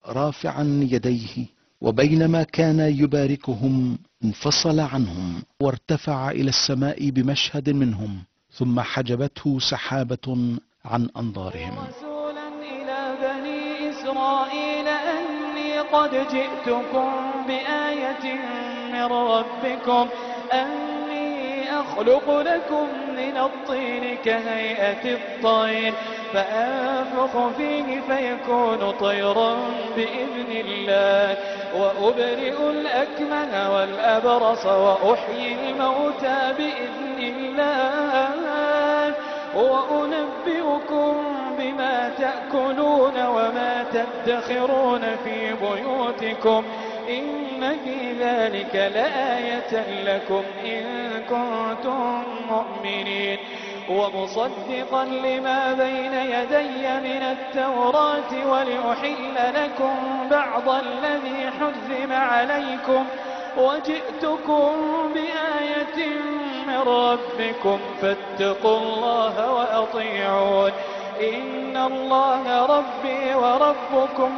رافعا يديه وبينما كان يباركهم انفصل عنهم وارتفع الى السماء بمشهد منهم ثم حجبته سحابه عن انظارهم رسولا إلى بني إسرائيل أني قد جئتكم بآية من ربكم أني أخلق لكم من الطين كهيئة الطير فأنفخ فيه فيكون طيرا بإذن الله وأبرئ الأكمه والأبرص وأحيي الموتى بإذن الله وأنبئكم بما تأكلون وما تدخرون في بيوتكم إن في ذلك لآية لكم إن كنتم مؤمنين ومصدقا لما بين يدي من التوراة ولأحل لكم بعض الذي حرم عليكم وجئتكم بآية من ربكم فاتقوا الله وأطيعون إن الله ربي وربكم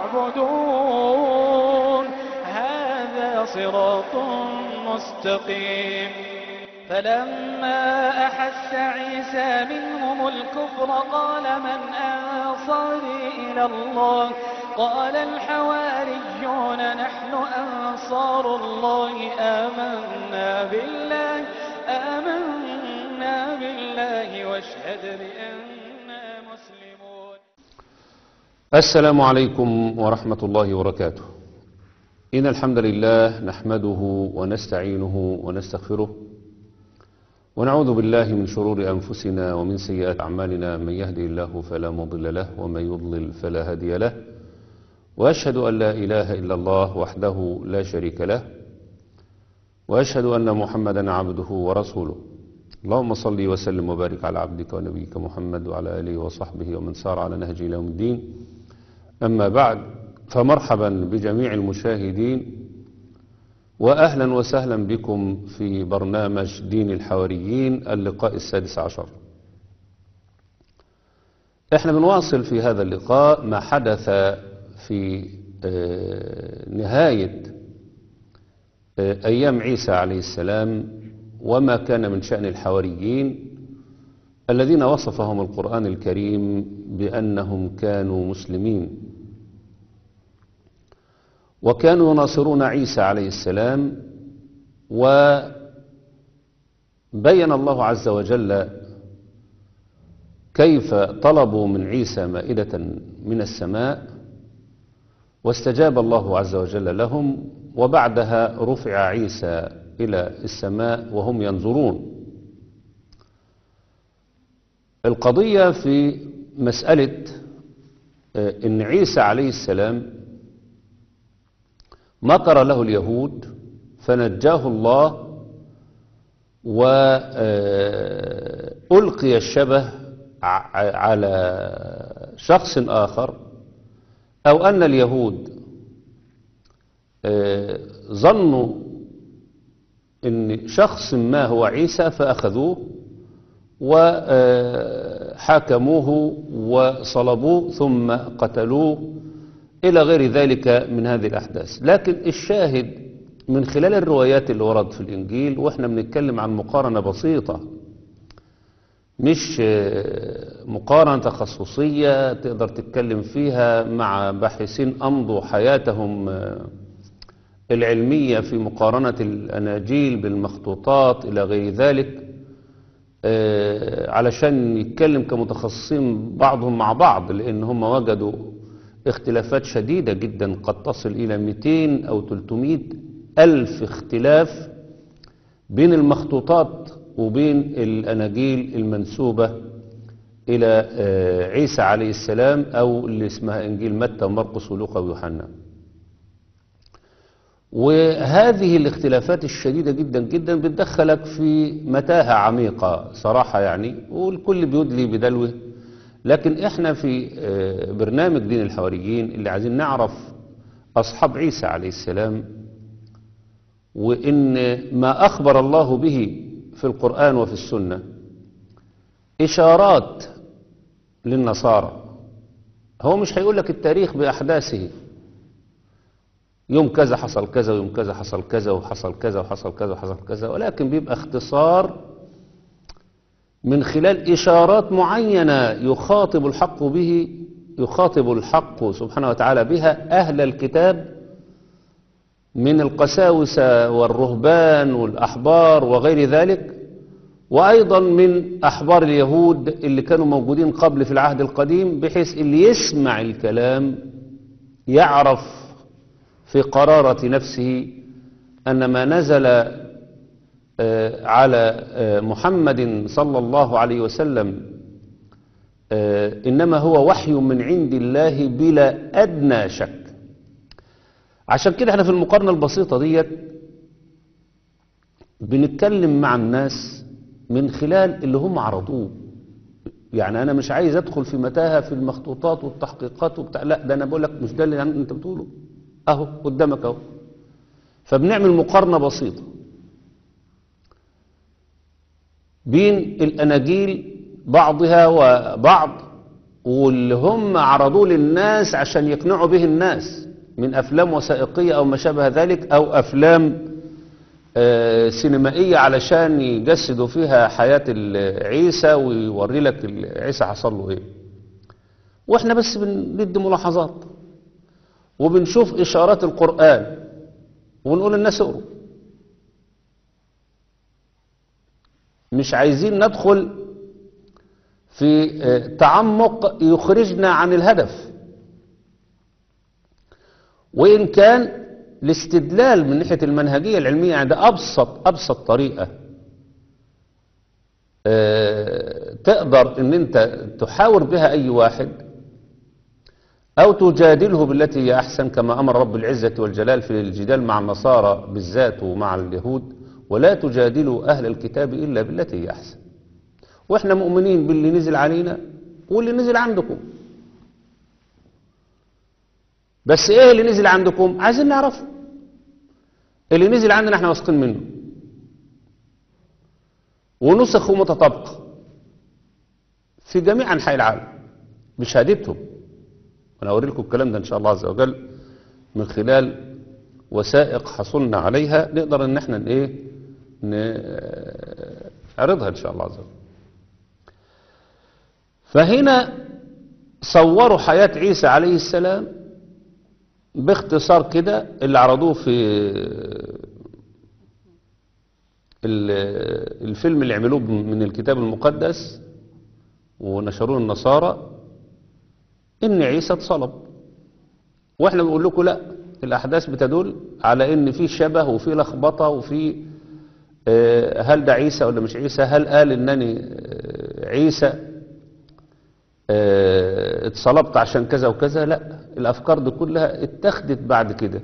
فاعبدون هذا صراط مستقيم فلما أحس عيسى منهم الكفر قال من أنصاري إلى الله قال الحواريون نحن أنصار الله آمنا بالله آمنا بالله واشهد بأننا مسلمون السلام عليكم ورحمة الله وبركاته إن الحمد لله نحمده ونستعينه ونستغفره ونعوذ بالله من شرور أنفسنا ومن سيئات أعمالنا من يهدي الله فلا مضل له ومن يضلل فلا هادي له وأشهد أن لا إله إلا الله وحده لا شريك له وأشهد أن محمدا عبده ورسوله اللهم صل وسلم وبارك على عبدك ونبيك محمد وعلى آله وصحبه ومن سار على نهج إلى يوم الدين أما بعد فمرحبا بجميع المشاهدين وأهلا وسهلا بكم في برنامج دين الحواريين اللقاء السادس عشر احنا بنواصل في هذا اللقاء ما حدث في آه، نهاية آه، أيام عيسى عليه السلام وما كان من شأن الحواريين الذين وصفهم القرآن الكريم بأنهم كانوا مسلمين وكانوا يناصرون عيسى عليه السلام وبين الله عز وجل كيف طلبوا من عيسى مائدة من السماء واستجاب الله عز وجل لهم وبعدها رفع عيسى إلى السماء وهم ينظرون القضية في مسألة آه، إن عيسى عليه السلام مكر له اليهود فنجاه الله وألقي الشبه ع- على شخص آخر أو أن اليهود آه، ظنوا أن شخص ما هو عيسى فأخذوه وحاكموه وصلبوه ثم قتلوه إلى غير ذلك من هذه الأحداث لكن الشاهد من خلال الروايات اللي ورد في الإنجيل وإحنا بنتكلم عن مقارنة بسيطة مش آه، مقارنة تخصصية تقدر تتكلم فيها مع باحثين أمضوا حياتهم آه، العلمية في مقارنة الأناجيل بالمخطوطات إلى غير ذلك آه، علشان يتكلم كمتخصصين بعضهم مع بعض لأن هم وجدوا اختلافات شديدة جدا قد تصل إلى 200 أو 300 ألف اختلاف بين المخطوطات وبين الأناجيل المنسوبة إلى آه، عيسى عليه السلام أو اللي اسمها إنجيل متى ومرقس ولوقا ويوحنا وهذه الاختلافات الشديدة جدا جدا بتدخلك في متاهة عميقة صراحة يعني والكل بيدلي بدلوه لكن احنا في آه، برنامج دين الحواريين اللي عايزين نعرف أصحاب عيسى عليه السلام وإن ما أخبر الله به في القرآن وفي السنة إشارات للنصارى هو مش هيقول لك التاريخ بأحداثه يوم كذا حصل كذا ويوم كذا حصل كذا وحصل كذا وحصل كذا وحصل كذا ولكن بيبقى اختصار من خلال إشارات معينة يخاطب الحق به يخاطب الحق سبحانه وتعالى بها أهل الكتاب من القساوسة والرهبان والأحبار وغير ذلك وأيضا من أحبار اليهود اللي كانوا موجودين قبل في العهد القديم بحيث اللي يسمع الكلام يعرف في قرارة نفسه أن ما نزل آه، على آه، محمد صلى الله عليه وسلم آه، إنما هو وحي من عند الله بلا أدنى شك عشان كده احنا في المقارنة البسيطة ديت بنتكلم مع الناس من خلال اللي هم عرضوه يعني انا مش عايز ادخل في متاهة في المخطوطات والتحقيقات وبتاع لا ده انا بقول لك مش ده اللي انت بتقوله اهو قدامك اهو فبنعمل مقارنة بسيطة بين الاناجيل بعضها وبعض واللي هم عرضوه للناس عشان يقنعوا به الناس من افلام وثائقية او ما شابه ذلك او افلام آه، سينمائية علشان يجسدوا فيها حياة ال- عيسى ويوري لك ال- عيسى حصل له ايه واحنا بس بندي ملاحظات وبنشوف اشارات القرآن ونقول الناس اقروا مش عايزين ندخل في آه، تعمق يخرجنا عن الهدف وإن كان الاستدلال من ناحية المنهجية العلمية يعني ده أبسط أبسط طريقة آه، تقدر ان انت تحاور بها اي واحد او تجادله بالتي هي احسن كما امر رب العزة والجلال في الجدال مع النصارى بالذات ومع اليهود ولا تجادلوا اهل الكتاب الا بالتي هي احسن واحنا مؤمنين باللي نزل علينا واللي نزل عندكم بس ايه اللي نزل عندكم عايزين نعرفه اللي نزل عندنا احنا واثقين منه ونسخ متطابقة في جميع أنحاء العالم بشهادتهم أنا أوري لكم الكلام ده إن شاء الله عز وجل من خلال وثائق حصلنا عليها نقدر إن احنا إيه نعرضها إن شاء الله عز وجل فهنا صوروا حياة عيسى عليه السلام باختصار كده اللي عرضوه في ال- الفيلم اللي عملوه من الكتاب المقدس ونشروه النصارى ان عيسى اتصلب واحنا بنقول لكم لا الاحداث بتدل على ان في شبه وفي لخبطه وفي آه، هل ده عيسى ولا مش عيسى هل قال انني آه، عيسى آه، اتصلبت عشان كذا وكذا لا الافكار دي كلها اتخذت بعد كده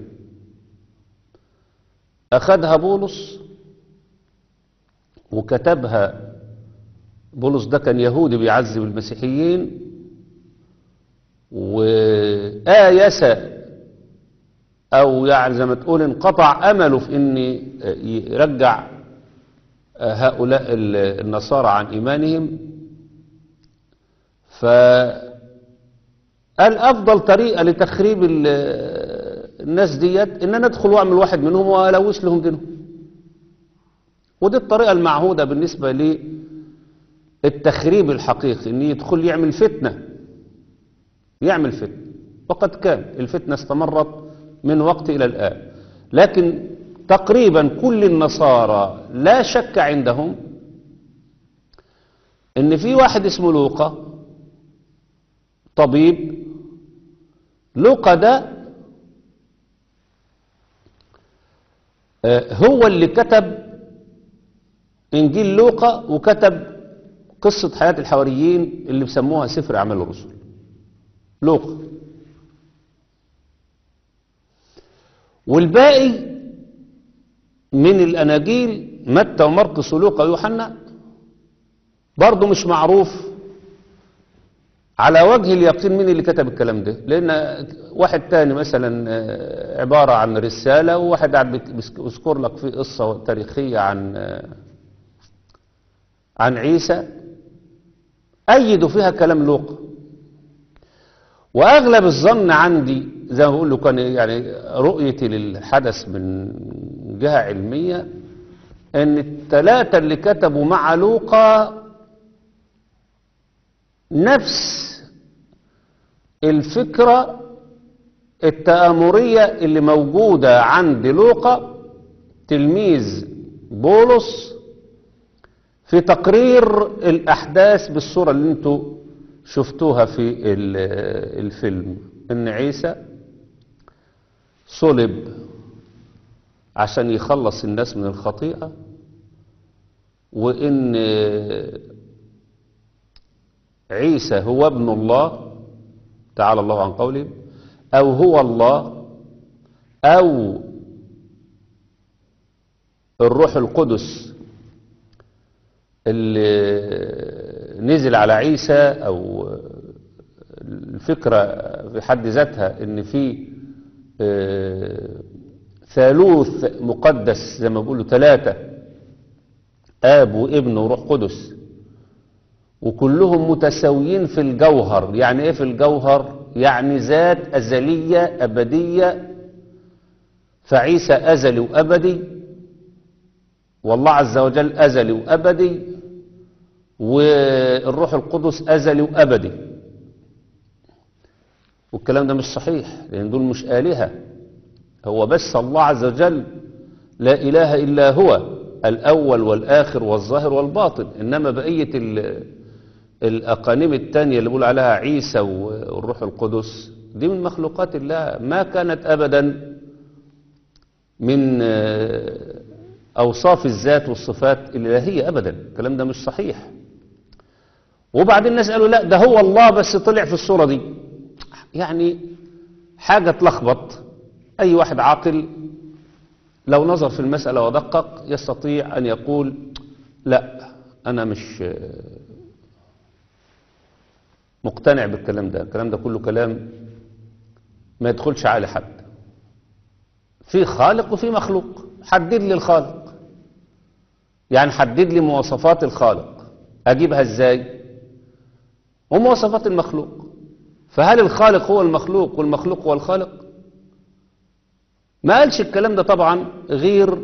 اخذها بولس وكتبها بولس ده كان يهودي بيعذب المسيحيين وآيس أو يعني زي ما تقول انقطع أمله في أن يرجع هؤلاء النصارى عن إيمانهم فقال أفضل طريقة لتخريب ال- الناس ديت إن أنا أدخل وأعمل واحد منهم وألوث لهم دينهم ودي الطريقة المعهودة بالنسبة للتخريب الحقيقي ان يدخل يعمل فتنة يعمل فتنة وقد كان الفتنة استمرت من وقت إلى الآن لكن تقريبا كل النصارى لا شك عندهم ان في واحد اسمه لوقا طبيب لوقا ده آه، هو اللي كتب انجيل لوقا وكتب قصة حياة الحواريين اللي بسموها سفر اعمال الرسل لوقا والباقي من الاناجيل متى ومرقس ولوقا ويوحنا برضه مش معروف على وجه اليقين مين اللي كتب الكلام ده لان واحد تاني مثلا آه، عبارة عن رسالة وواحد قاعد بيك- بيذكر لك في قصة تاريخية عن آه، عن عيسى أيدوا فيها كلام لوقا واغلب الظن عندي زي ما بقول له كان يعني رؤيتي للحدث من جهة علمية ان الثلاثة اللي كتبوا مع لوقا نفس الفكرة التآمرية اللي موجودة عند لوقا تلميذ بولس في تقرير الأحداث بالصورة اللي انتوا شفتوها في ال- الفيلم ان عيسى صلب عشان يخلص الناس من الخطيئة وان عيسى هو ابن الله تعالى الله عن قوله او هو الله او الروح القدس اللي نزل على عيسى او الفكرة في حد ذاتها ان في آه، ثالوث مقدس زي ما بيقولوا ثلاثة اب وابن وروح قدس وكلهم متساويين في الجوهر يعني ايه في الجوهر يعني ذات ازلية ابدية فعيسى ازلي وابدي والله عز وجل ازلي وابدي والروح القدس ازلي وابدي والكلام ده مش صحيح لان دول مش الهه هو بس الله عز وجل لا اله الا هو الاول والاخر والظاهر والباطن انما بقيه ال- الاقانيم التانية اللي بيقول عليها عيسى والروح القدس دي من مخلوقات الله ما كانت ابدا من آه، اوصاف الذات والصفات الالهيه ابدا الكلام ده مش صحيح وبعدين الناس قالوا لا ده هو الله بس طلع في الصوره دي يعني حاجه تلخبط اي واحد عاقل لو نظر في المساله ودقق يستطيع ان يقول لا انا مش آه، مقتنع بالكلام ده الكلام ده كله كلام ما يدخلش عقل حد في خالق وفي مخلوق حدد لي الخالق يعني حدد لي مواصفات الخالق اجيبها ازاي ومواصفات المخلوق فهل الخالق هو المخلوق والمخلوق هو الخالق ما قالش الكلام ده طبعا غير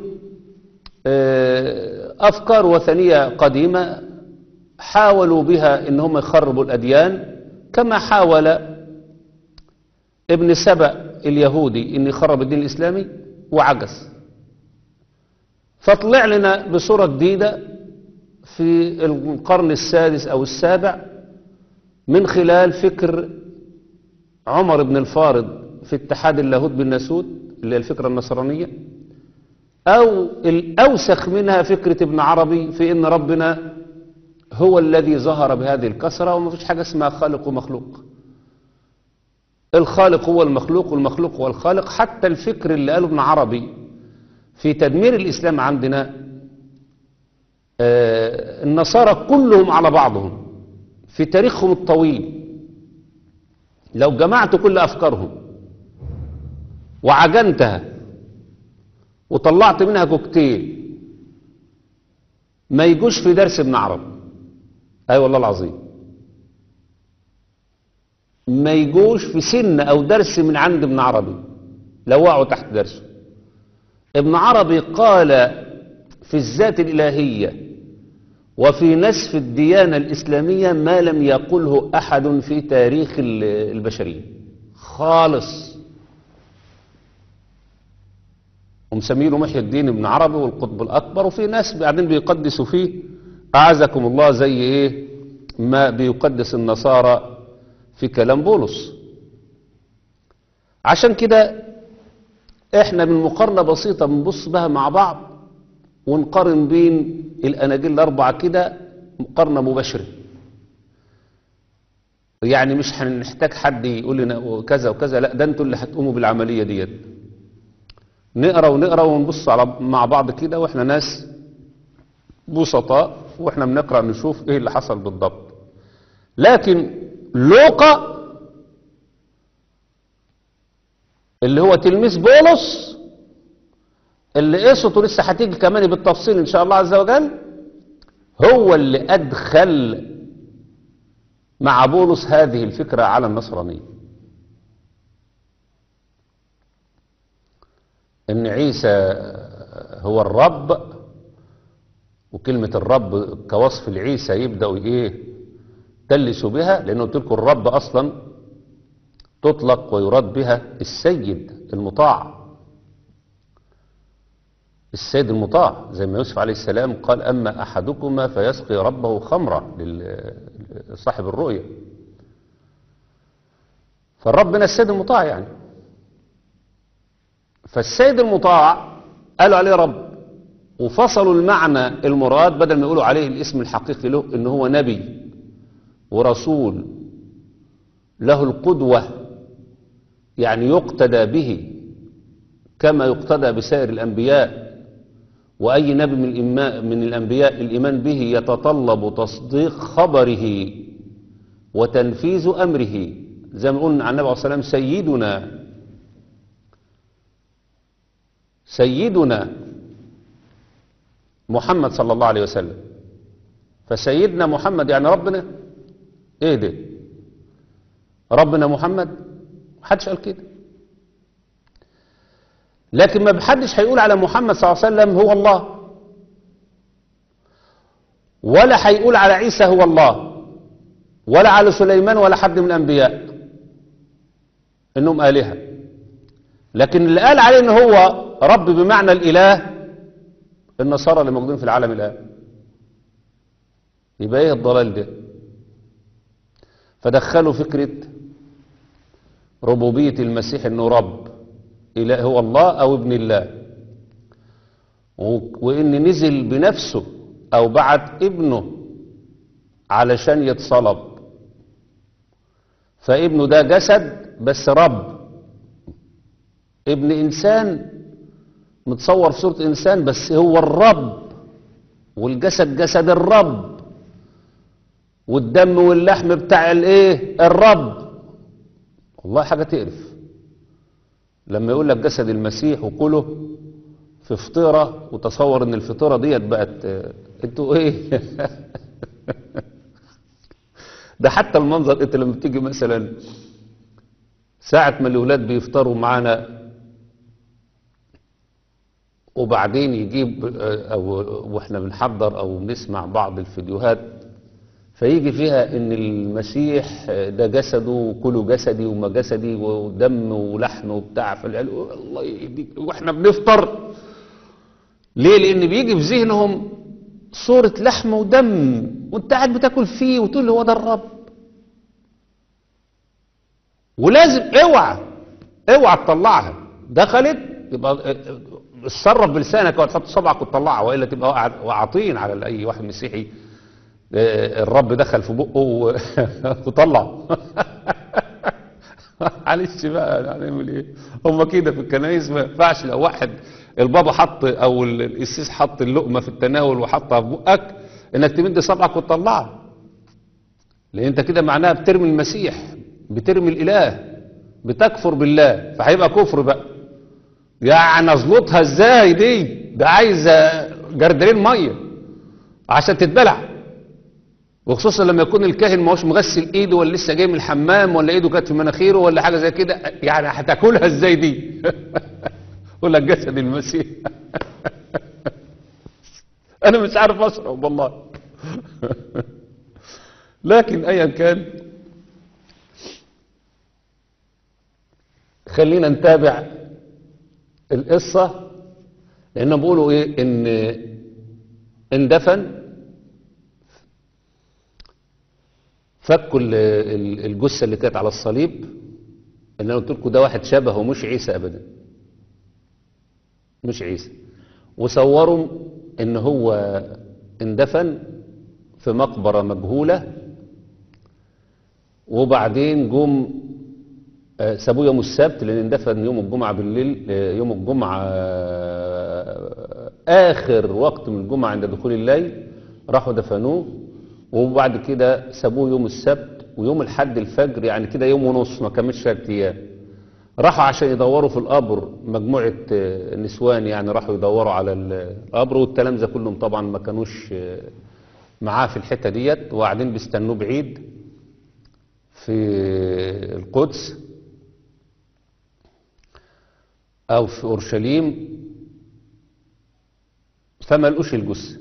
آه، افكار وثنيه قديمه حاولوا بها ان هم يخربوا الاديان كما حاول ابن سبأ اليهودي ان يخرب الدين الاسلامي وعجز فطلع لنا بصورة جديدة في القرن السادس او السابع من خلال فكر عمر بن الفارض في اتحاد اللاهوت بالناسوت اللي هي الفكرة النصرانية او الاوسخ منها فكرة ابن عربي في ان ربنا هو الذي ظهر بهذه الكسرة وما فيش حاجة اسمها خالق ومخلوق الخالق هو المخلوق والمخلوق هو الخالق حتى الفكر اللي قاله ابن عربي في تدمير الإسلام عندنا آه، النصارى كلهم على بعضهم في تاريخهم الطويل لو جمعت كل أفكارهم وعجنتها وطلعت منها كوكتيل ما يجوش في درس ابن عربي اي والله العظيم ما يجوش في سن او درس من عند ابن عربي لو وقعوا تحت درسه ابن عربي قال في الذات الإلهية وفي نسف الديانة الإسلامية ما لم يقله أحد في تاريخ ال- البشرية خالص ومسمينه محي الدين ابن عربي والقطب الأكبر وفي ناس بعدين بيقدسوا فيه أعزكم الله زي إيه ما بيقدس النصارى في كلام بولس عشان كده احنا من مقارنة بسيطة بنبص بها مع بعض ونقارن بين الأناجيل الأربعة كده مقارنة مباشرة يعني مش هنحتاج حد يقول لنا كذا وكذا لا ده انتوا اللي هتقوموا بالعملية ديت نقرا ونقرا ونبص على مع بعض كده واحنا ناس بسطاء واحنا بنقرا نشوف ايه اللي حصل بالضبط لكن لوقا اللي هو تلميذ بولس اللي قصته لسه هتيجي كمان بالتفصيل ان شاء الله عز وجل هو اللي ادخل مع بولس هذه الفكرة على النصرانية ان عيسى هو الرب وكلمة الرب كوصف لعيسى يبدأوا ايه تلسوا بها لانه قلت لكم الرب اصلا تطلق ويراد بها السيد المطاع السيد المطاع زي ما يوسف عليه السلام قال أما أحدكما فيسقي ربه خمرة لصاحب الرؤية فالرب من السيد المطاع يعني فالسيد المطاع قالوا عليه رب وفصلوا المعنى المراد بدل ما يقولوا عليه الاسم الحقيقي له ان هو نبي ورسول له القدوة يعني يقتدى به كما يقتدى بسائر الأنبياء وأي نبي من, الإما من الأنبياء الإيمان به يتطلب تصديق خبره وتنفيذ أمره زي ما قلنا عن النبي عليه الصلاة والسلام سيدنا سيدنا محمد صلى الله عليه وسلم فسيدنا محمد يعني ربنا ايه ده ربنا محمد محدش قال كده لكن ما بحدش هيقول على محمد صلى الله عليه وسلم هو الله ولا هيقول على عيسى هو الله ولا على سليمان ولا حد من الأنبياء إنهم آلهة لكن اللي قال عليه إن هو رب بمعنى الإله النصارى اللي موجودين في العالم الآن يبقى إيه الضلال ده فدخلوا فكرة ربوبية المسيح إنه رب إله هو الله أو ابن الله وإن نزل بنفسه أو بعت ابنه علشان يتصلب فابنه ده جسد بس رب ابن إنسان متصور في صورة إنسان بس هو الرب والجسد جسد الرب والدم واللحم بتاع الايه الرب والله حاجة تقرف لما يقول لك جسد المسيح وكله في فطيرة وتصور ان الفطيرة ديت بقت انتوا ايه ده حتى المنظر انت لما بتيجي مثلا ساعة ما الأولاد بيفطروا معانا وبعدين يجيب أو واحنا بنحضر أو بنسمع بعض الفيديوهات فيجي فيها ان المسيح ده جسده وكله جسدي وما جسدي ودم ولحم وبتاع فالعيال الله يهديك واحنا بنفطر ليه لان بيجي في ذهنهم صورة لحم ودم وانت قاعد بتاكل فيه وتقول هو ده الرب ولازم اوعى اوعى تطلعها دخلت يبقى اتصرف بلسانك وتحط صبعك وتطلعها والا تبقى وعطين على اي واحد مسيحي الرب دخل في بقه وطلع معلش بقى هنعمل ايه هم كده في الكنايس ما ينفعش لو واحد البابا حط او القسيس حط اللقمه في التناول وحطها في بقك انك تمد صبعك وتطلعها لان انت كده معناها بترمي المسيح بترمي الاله بتكفر بالله فهيبقى كفر بقى يعني اظلطها ازاي دي ده عايزه جردلين ميه عشان تتبلع وخصوصا لما يكون الكاهن ما هوش مغسل ايده ولا لسه جاي من الحمام ولا ايده كانت في مناخيره ولا حاجه زي كده يعني هتاكلها ازاي دي يقول لك جسد المسيح انا مش عارف اشرب والله لكن ايا كان خلينا نتابع القصه لانهم بيقولوا ايه ان اندفن فكوا الجثة اللي كانت على الصليب ان انا قلت لكم ده واحد شبهه مش عيسى ابدا مش عيسى وصوروا ان هو اندفن في مقبرة مجهولة وبعدين جم سابوه يوم السبت لان اندفن يوم الجمعة بالليل يوم الجمعة اخر وقت من الجمعة عند دخول الليل راحوا دفنوه وبعد كده سابوه يوم السبت ويوم الحد الفجر يعني كده يوم ونص ما كملش ثلاث ايام راحوا عشان يدوروا في القبر مجموعة نسوان يعني راحوا يدوروا على القبر والتلامذة كلهم طبعا ما كانوش معاه في الحتة ديت وقاعدين بيستنوه بعيد في القدس أو في أورشليم فما لقوش الجثة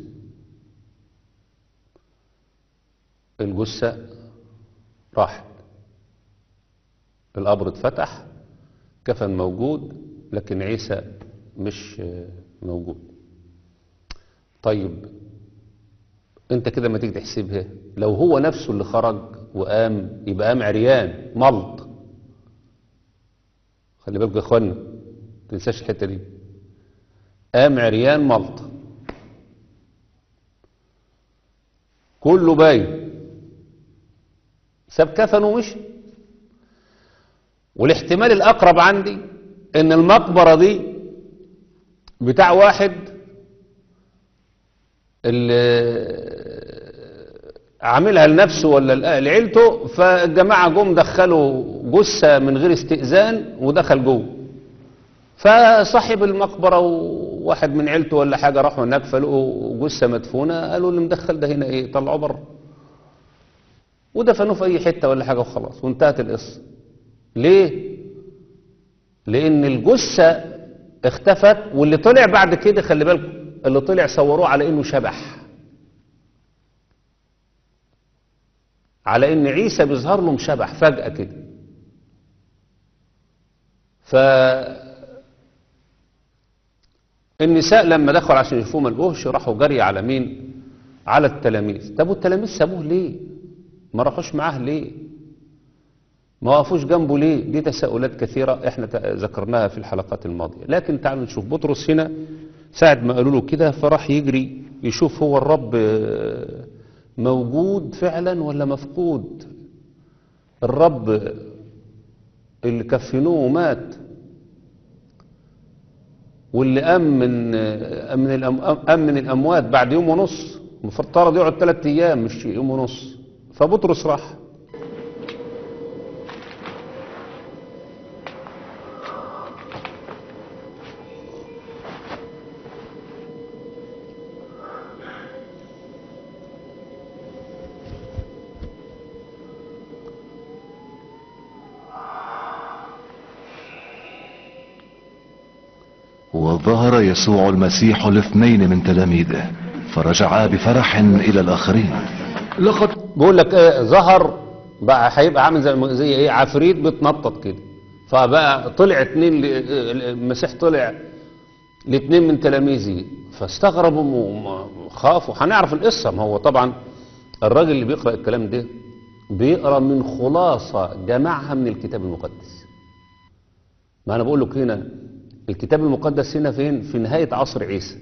الجثة راحت القبر اتفتح كفن موجود لكن عيسى مش آه، موجود طيب انت كده ما تيجي تحسبها لو هو نفسه اللي خرج وقام يبقى قام عريان ملط خلي بالكم يا اخوانا ما تنساش الحته دي قام عريان ملط كله باين ساب كفن ومشي والاحتمال الاقرب عندي ان المقبره دي بتاع واحد اللي عاملها لنفسه ولا ل- لعيلته فالجماعة جم دخلوا جثة من غير استئذان ودخل جوه فصاحب المقبرة وواحد من عيلته ولا حاجة راحوا هناك فلقوا جثة مدفونة قالوا اللي مدخل ده هنا ايه طلعوه بره ودفنوه في اي حتة ولا حاجة وخلاص وانتهت القصة ليه لان الجثة اختفت واللي طلع بعد كده خلي بالكم اللي طلع صوروه على انه شبح على ان عيسى بيظهر لهم شبح فجأة كده ف النساء لما دخلوا عشان يشوفوه ما لقوهش راحوا جري على مين على التلاميذ طب والتلاميذ سابوه ليه ما راحوش معاه ليه ما وقفوش جنبه ليه دي تساؤلات كثيرة احنا ت- ذكرناها في الحلقات الماضية لكن تعالوا نشوف بطرس هنا ساعة ما قالوا له كده فراح يجري يشوف هو الرب آه، موجود فعلا ولا مفقود الرب اللي كفنوه ومات واللي قام من آه، من الأم- قام من الاموات بعد يوم ونص المفترض يقعد ثلاث ايام مش يوم ونص فبطرس راح وظهر يسوع المسيح لاثنين من تلاميذه فرجعا بفرح الى الاخرين لقد بقول لك ايه ظهر بقى هيبقى عامل زي زي ايه عفريت بتنطط كده فبقى طلع اتنين ل- المسيح طلع لاتنين من تلاميذه فاستغربوا وخافوا هنعرف القصه ما هو طبعا الراجل اللي بيقرا الكلام ده بيقرا من خلاصه جمعها من الكتاب المقدس ما انا بقول لك هنا الكتاب المقدس هنا فين في نهايه عصر عيسى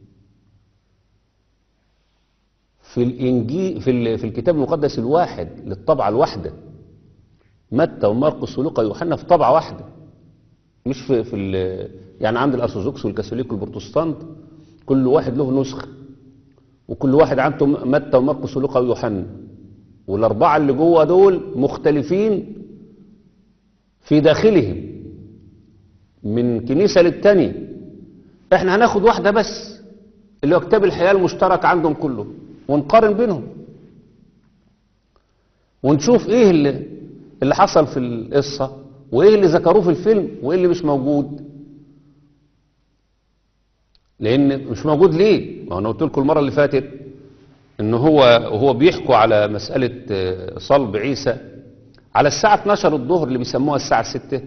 في الانجيل في ال- في الكتاب المقدس الواحد للطبعه الواحده متى ومرقس ولوقا ويوحنا في طبعه واحده مش في في ال- يعني عند الارثوذكس والكاثوليك والبروتستانت كل واحد له نسخه وكل واحد عنده م- متى ومرقس ولوقا ويوحنا والاربعه اللي جوه دول مختلفين في داخلهم من كنيسه للتانيه احنا هناخد واحده بس اللي هو كتاب الحياه المشترك عندهم كله ونقارن بينهم ونشوف ايه اللي اللي حصل في القصه وايه اللي ذكروه في الفيلم وايه اللي مش موجود لان مش موجود ليه ما انا قلت لكم المره اللي فاتت ان هو وهو بيحكوا على مساله آه، صلب عيسى على الساعه 12 الظهر اللي بيسموها الساعه 6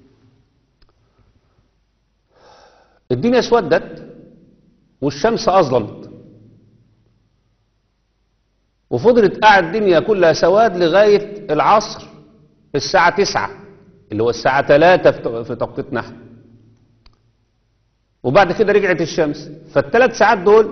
الدنيا اسودت والشمس اظلمت وفضلت قاعد الدنيا كلها سواد لغايه العصر الساعه 9 اللي هو الساعه 3 في في توقيتنا احنا وبعد كده رجعت الشمس فالثلاث ساعات دول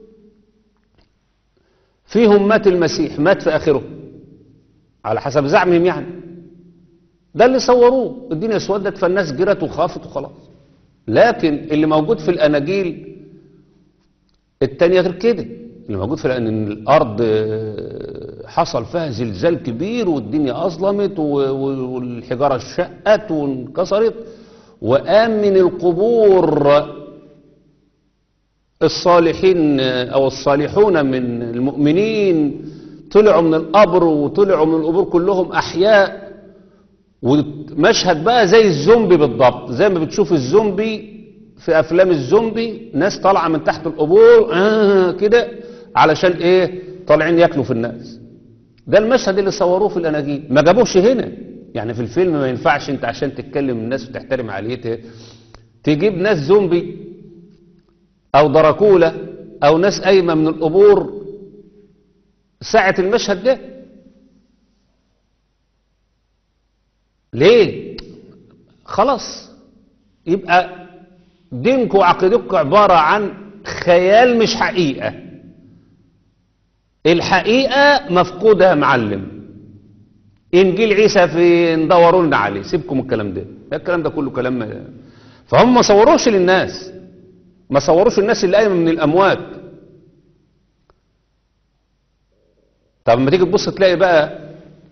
فيهم مات المسيح مات في اخره على حسب زعمهم يعني ده اللي صوروه الدنيا اسودت فالناس جرت وخافت وخلاص لكن اللي موجود في الاناجيل التانية غير كده اللي موجود في لأن الأرض آه، حصل فيها زلزال كبير والدنيا أظلمت و- و- والحجارة شقت وانكسرت وقام من القبور الصالحين آه، أو الصالحون من المؤمنين طلعوا من القبر وطلعوا من القبور كلهم أحياء ومشهد بقى زي الزومبي بالضبط زي ما بتشوف الزومبي في افلام الزومبي ناس طالعه من تحت القبور آه كده علشان ايه طالعين ياكلوا في الناس ده المشهد اللي صوروه في الاناجيل ما جابوش هنا يعني في الفيلم ما ينفعش انت عشان تتكلم الناس وتحترم عقليتها تجيب ناس زومبي او دراكولا او ناس قايمه من القبور ساعه المشهد ده ليه خلاص يبقى دينكم وعقيدتكم عبارة عن خيال مش حقيقة الحقيقة مفقودة يا معلم إنجيل عيسى في ندوروا لنا عليه سيبكم الكلام ده ده الكلام ده كله كلام فهم ما صوروش للناس ما صوروش الناس اللي قايمة من الأموات طب لما تيجي تبص تلاقي بقى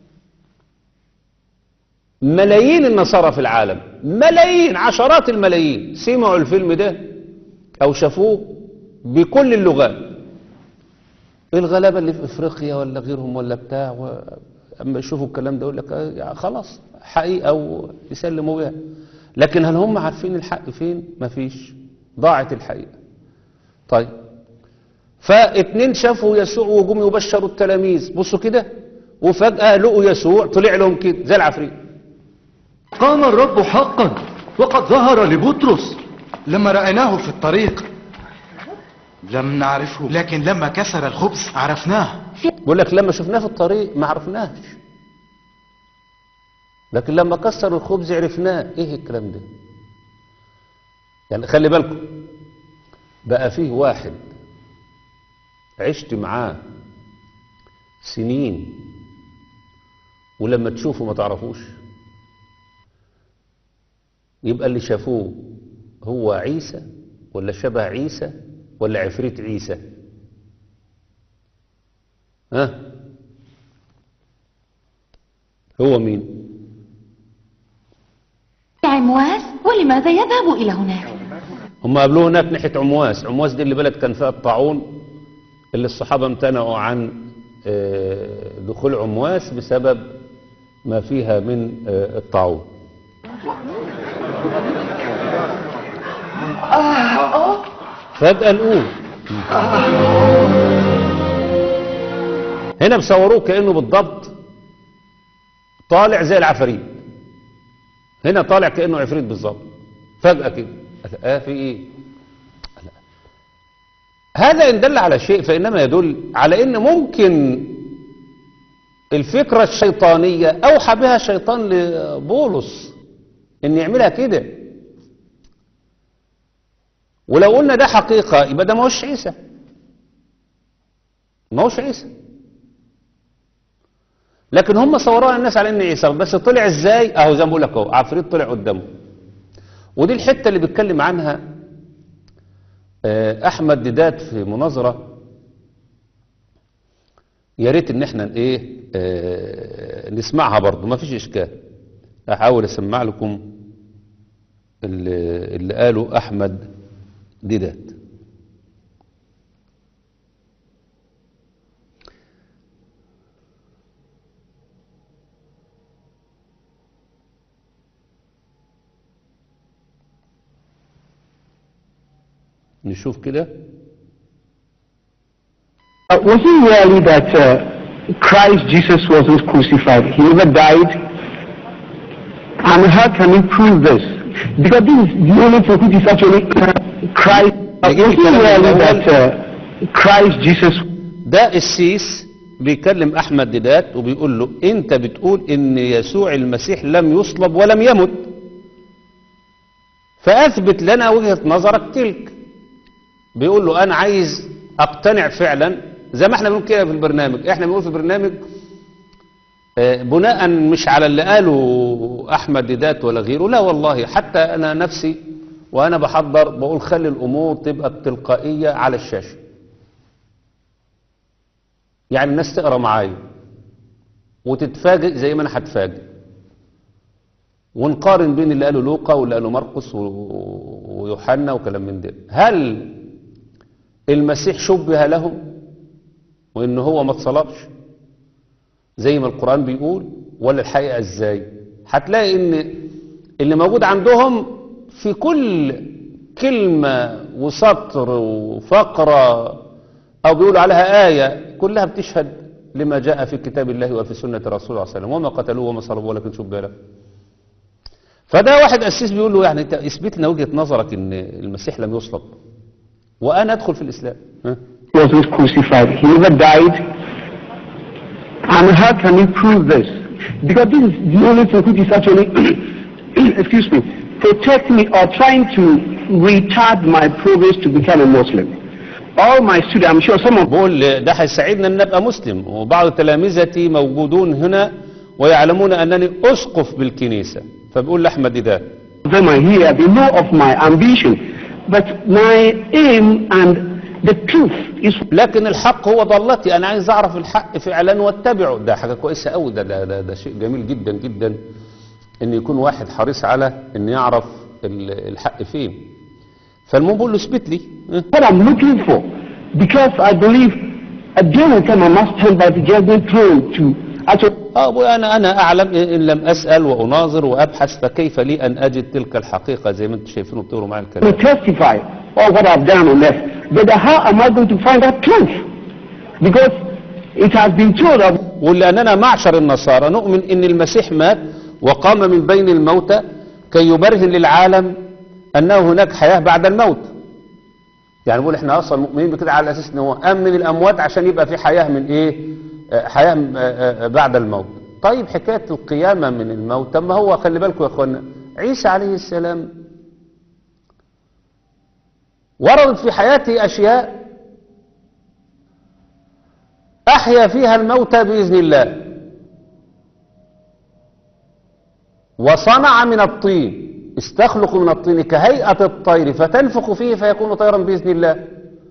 ملايين النصارى في العالم ملايين عشرات الملايين سمعوا الفيلم ده او شافوه بكل اللغات الغلابة اللي في افريقيا ولا غيرهم ولا بتاع و... اما يشوفوا الكلام ده يقول لك آه، يعني خلاص حقيقة ويسلموا بها لكن هل هم عارفين الحق فين مفيش ضاعت الحقيقة طيب فاتنين شافوا يسوع وجم يبشروا التلاميذ بصوا كده وفجأة لقوا يسوع طلع لهم كده زي العفريت قام الرب حقا وقد ظهر لبطرس لما رأيناه في الطريق لم نعرفه لكن لما كسر الخبز عرفناه بيقول لك لما شفناه في الطريق ما عرفناش لكن لما كسر الخبز عرفناه ايه الكلام ده يعني خلي بالكم بقى فيه واحد عشت معاه سنين ولما تشوفه ما تعرفوش يبقى اللي شافوه هو عيسى ولا شبه عيسى ولا عفريت عيسى ها هو مين عمواس ولماذا يذهب إلى هناك هم قابلوه هناك ناحية عمواس عمواس دي اللي بلد كان فيها الطاعون اللي الصحابة امتنعوا عن آه، دخول عمواس بسبب ما فيها من آه، الطاعون فجأة نقول هنا بصوروه كأنه بالضبط طالع زي العفاريت هنا طالع كأنه عفريت بالضبط فجأة كده اه في ايه لا. هذا ان دل على شيء فإنما يدل على ان ممكن الفكرة الشيطانية أوحى بها الشيطان لبولس ان يعملها كده ولو قلنا ده حقيقة يبقى ده ما هوش عيسى ما هوش عيسى لكن هم صوروها الناس على ان عيسى بس طلع ازاي اهو زي ما بقول لك اهو عفريت طلع قدامه ودي الحته اللي بيتكلم عنها آه، احمد ديدات في مناظره يا ريت ان احنا ايه آه، نسمعها برضه ما فيش اشكال احاول اسمع لكم اللي, اللي قاله احمد ديدات نشوف كده Uh, was it really that uh, Christ Jesus wasn't crucified? He never died? And how can we prove this? Because this is the only thing which is actually Christ. Uh, was it really that uh, Christ Jesus ده السيس بيكلم احمد ديدات وبيقول له انت بتقول ان يسوع المسيح لم يصلب ولم يمت فاثبت لنا وجهة نظرك تلك بيقول له انا عايز اقتنع فعلا زي ما احنا بنقول كده في البرنامج احنا بنقول في البرنامج آه، بناء مش على اللي قاله احمد ديدات ولا غيره لا والله حتى انا نفسي وانا بحضر بقول خلي الامور تبقى بتلقائية على الشاشة يعني الناس تقرا معايا وتتفاجئ زي ما انا هتفاجئ ونقارن بين اللي قاله لوقا واللي قاله مرقس و- ويوحنا وكلام من ده هل المسيح شبه لهم وان هو ما اتصلبش زي ما القرآن بيقول ولا الحقيقة ازاي هتلاقي ان اللي موجود عندهم في كل كلمة وسطر وفقرة او بيقولوا عليها آية كلها بتشهد لما جاء في كتاب الله وفي سنة رسول الله صلى الله عليه وسلم وما قتلوه وما صلبوه ولكن شبه له فده واحد أسيس بيقول له يعني انت اثبت لنا وجهة نظرك ان المسيح لم يصلب وانا ادخل في الاسلام ها؟ wasn't crucified. He never died. And how can we prove this? Because this is the only thing which is actually, excuse me, protect me or trying to retard my progress to become a Muslim. All my students, I'm sure some of بقول ده هيساعدنا ان ابقى مسلم وبعض تلامذتي موجودون هنا ويعلمون انني اسقف بالكنيسة فبقول لاحمد ده them are here. They know of my ambition. But my aim and the truth is لكن الحق هو ضالتي انا عايز اعرف الحق فعلا واتبعه ده حاجه كويسه قوي ده, ده ده ده شيء جميل جدا جدا ان يكون واحد حريص على ان يعرف ال- الحق فين فالمهم بقول له اثبت لي ها؟ what I'm looking for. Because I believe a day will come I must stand by the judgment throne to actually اه أبوي انا انا اعلم ان لم اسال واناظر وابحث فكيف لي ان اجد تلك الحقيقه زي ما انتم شايفين بتقولوا معايا الكلام testify all what I've done on earth. But how am I going to find that truth? Because it has been told of ولاننا معشر النصارى نؤمن ان المسيح مات وقام من بين الموتى كي يبرهن للعالم انه هناك حياه بعد الموت يعني بقول احنا اصلا مؤمنين بكده على اساس ان هو قام من الاموات عشان يبقى في حياه من ايه آه، حياه آه، آه، بعد الموت طيب حكايه القيامه من الموت طب ما هو خلي بالكم يا اخوانا عيسى عليه السلام وردت في حياته اشياء احيا فيها الموتى باذن الله وصنع من الطين استخلق من الطين كهيئة الطير فتنفخ فيه فيكون طيرا بإذن الله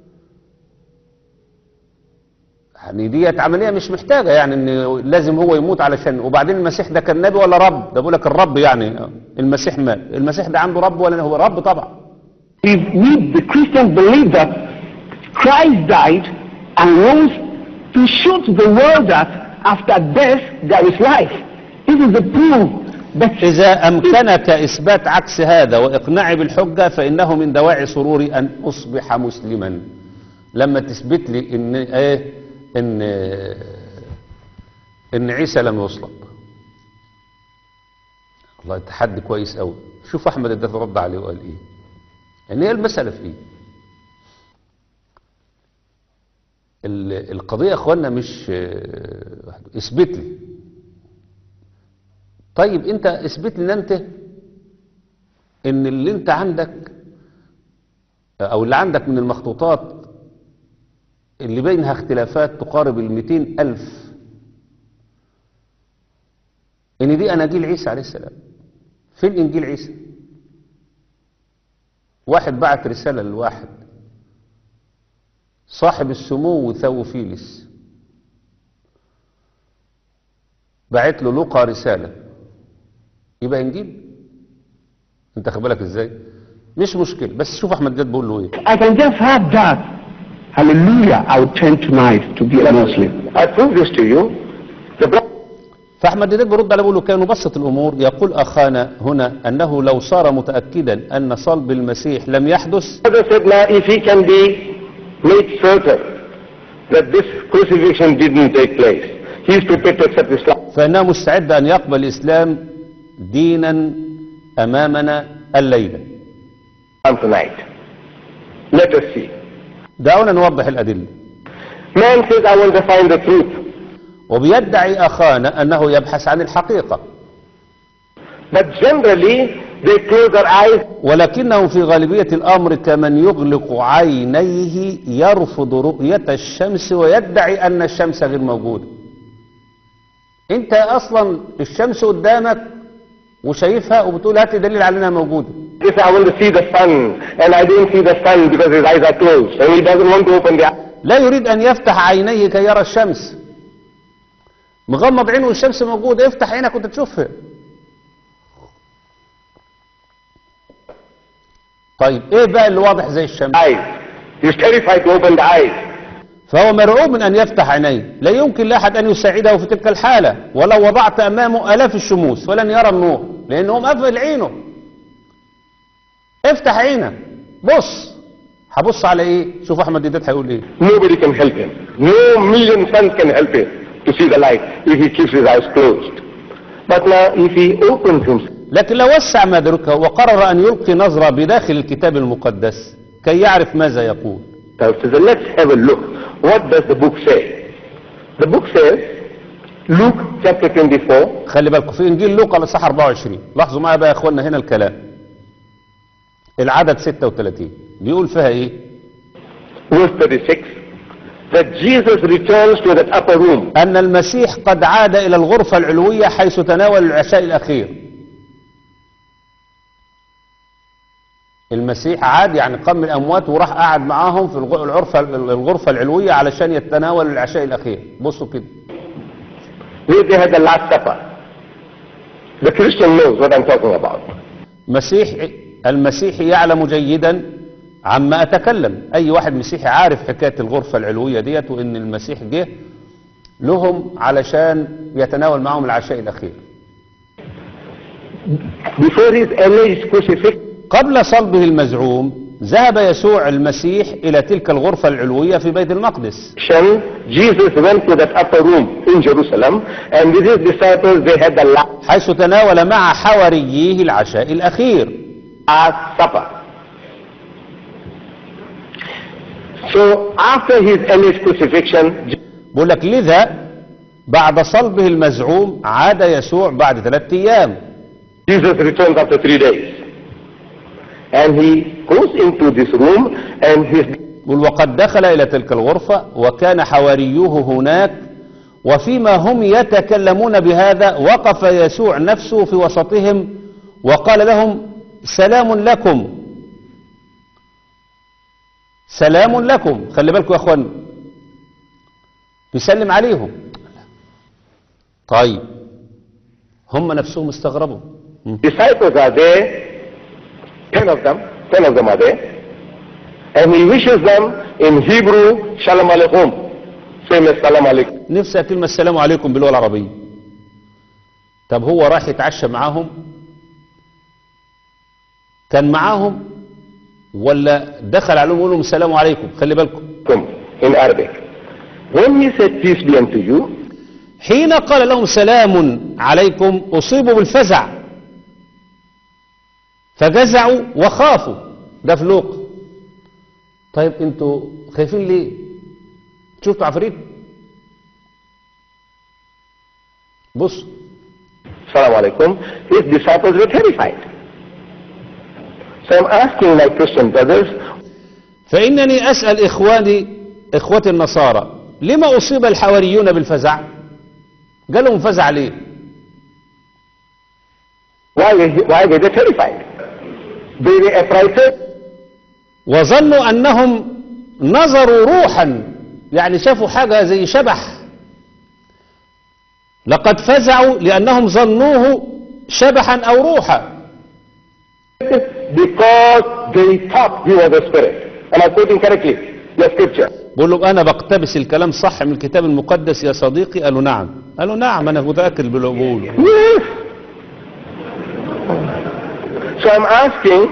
يعني ديت عملية مش محتاجة يعني ان لازم هو يموت علشان وبعدين المسيح ده كان نبي ولا رب ده بقول لك الرب يعني المسيح مات المسيح ده عنده رب ولا هو رب طبعا we, we the Christians believe that Christ died and rose to show to the world that after death there is life. This is the proof that إذا أمكنك إثبات عكس هذا وإقناعي بالحجة فإنه من دواعي سروري أن أصبح مسلما لما تثبت لي إن إيه إن إن عيسى لم يصلب والله التحدي كويس قوي شوف أحمد الدافع رد عليه وقال إيه يعني هي المسألة في إيه ال- القضية يا أخوانا مش آه، اثبت لي طيب انت اثبت لي ان انت ان اللي انت عندك او اللي عندك من المخطوطات اللي بينها اختلافات تقارب ال 200 ألف ان دي اناجيل عيسى عليه السلام فين انجيل عيسى واحد بعت رسالة لواحد صاحب السمو ثوفيلس بعت له لقى رسالة يبقى انجيل انت خد بالك ازاي مش مشكلة بس شوف احمد جاد بيقول له ايه I can just have that. Hallelujah. I would turn tonight to be a Muslim. I prove this to you. The brother فاحمد ديدك برد عليه بيقول له كان نبسط الامور يقول اخانا هنا انه لو صار متاكدا ان صلب المسيح لم يحدث said now if he can be made certain that this crucifixion didn't take place, he is prepared to accept Islam. فانه مستعد ان يقبل الاسلام دينا امامنا الليله tonight. Let us see. دعونا نوضح الادله Man says, I want to find the truth. وبيدعي اخانا انه يبحث عن الحقيقه But generally, they close their eyes ولكنه في غالبية الأمر كمن يغلق عينيه يرفض رؤية الشمس ويدعي أن الشمس غير موجودة أنت أصلا الشمس قدامك وشايفها وبتقول هات لي دليل على أنها موجودة This I want to see the sun, and I don't see the sun because his eyes are closed, and he doesn't want to open the eyes. لا يريد أن يفتح عينيه كي يرى الشمس مغمض عينه والشمس موجودة افتح عينك وانت تشوفها طيب ايه بقى اللي واضح زي الشمس Eyes. He's terrified to open the eyes. فهو مرعوب من أن يفتح عينيه لا يمكن لأحد أن يساعده في تلك الحالة ولو وضعت أمامه ألاف الشموس ولن يرى النور لأنه مقفل عينه افتح عينك بص هبص على ايه شوف احمد ديدات هيقول ايه Nobody can help him. No million suns can help him to see the light if he keeps his eyes closed. But now if he opens himself, لكن لو وسع مدركه وقرر أن يلقي نظرة بداخل الكتاب المقدس كي يعرف ماذا يقول says, let's have a look. What does the book say? The book says, Luke chapter 24, خلي بالكم في انجيل لوقا الاصحاح 24 لاحظوا معايا بقى يا اخوانا هنا الكلام العدد 36 بيقول فيها ايه verse 36, that Jesus returns to that upper room ان المسيح قد عاد الى الغرفة العلوية حيث تناول العشاء الاخير المسيح عاد يعني قام من الاموات وراح قعد معاهم في الغ- الغرفة الغرفة العلوية علشان يتناول العشاء الاخير بصوا كده where they had the last supper. The Christian knows what I'm talking about. مسيح المسيحي يعلم جيدا عما اتكلم اي واحد مسيحي عارف حكاية الغرفة العلوية ديت وان المسيح جه لهم علشان يتناول معهم العشاء الاخير Before his alleged crucifixion, قبل صلبه المزعوم ذهب يسوع المسيح الى تلك الغرفة العلوية في بيت المقدس Jesus went to that upper room in Jerusalem and with his disciples they had the last حيث تناول مع حوارييه العشاء الاخير supper. So after his alleged crucifixion, بقول لك لذا بعد صلبه المزعوم عاد يسوع بعد ثلاثة ايام Jesus returns after three days. And he goes into this room and his يقول وقد دخل إلى تلك الغرفة وكان حواريوه هناك وفيما هم يتكلمون بهذا وقف يسوع نفسه في وسطهم وقال لهم سلام لكم سلام لكم خلي بالكم يا اخوان بيسلم عليهم طيب هم نفسهم استغربوا disciples are there, ten of them, ten of them are there, and he wishes them in Hebrew, Shalom Aleichem, same as Salam Alaikum. نفسها كلمة السلام عليكم باللغة العربية طب هو راح يتعشى معاهم كان معاهم ولا دخل عليهم ويقول لهم السلام عليكم خلي بالكم in Arabic. When he said peace be unto you, حين قال لهم سلام عليكم أصيبوا بالفزع فجزعوا وخافوا ده في لوقا طيب انتوا خايفين ليه شفتوا عفريت بص Salam Alaikum, his disciples were terrified. So I'm asking my Christian brothers, فإنني أسأل إخواني إخوتي النصارى لما أصيب الحواريون بالفزع قالوا فزع ليه why, why were they terrified? They were affrighted وظنوا أنهم نظروا روحا يعني شافوا حاجة زي شبح لقد فزعوا لأنهم ظنوه شبحا أو روحا because they thought he was a spirit. Am I quoting correctly? The scripture. بقول له أنا بقتبس الكلام صح من الكتاب المقدس يا صديقي قالوا نعم قالوا نعم أنا متأكد باللي بقوله Yes. So I'm asking,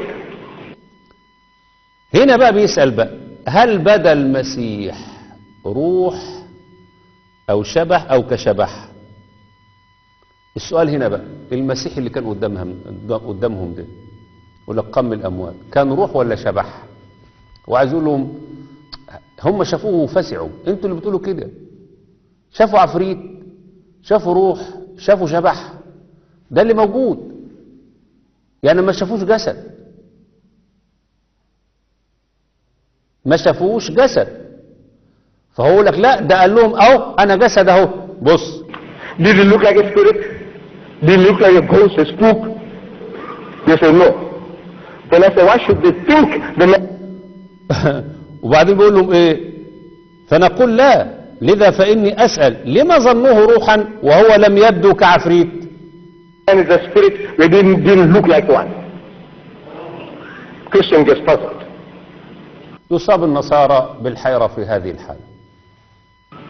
هنا بقى بيسأل بقى هل بدا المسيح روح أو شبح أو كشبح السؤال هنا بقى المسيح اللي كان قدامهم قدامهم ده يقول لك قم الأموات كان روح ولا شبح وعايز يقول لهم هم شافوه وفزعوا انتوا اللي بتقولوا كده شافوا عفريت شافوا روح شافوا شبح ده اللي موجود يعني ما شافوش جسد ما شافوش جسد فهو يقول لك لا ده قال لهم اهو انا جسد اهو بص did it look like a spirit? Did it look like a ghost, a spook? They said no. Then I said, why should they think the وبعدين بيقول لهم ايه فنقول لا لذا فاني اسال لما ظنوه روحا وهو لم يبدو كعفريت man is a spirit, we didn't, didn't look like one. Christian gets puzzled. يصاب النصارى بالحيرة في هذه الحالة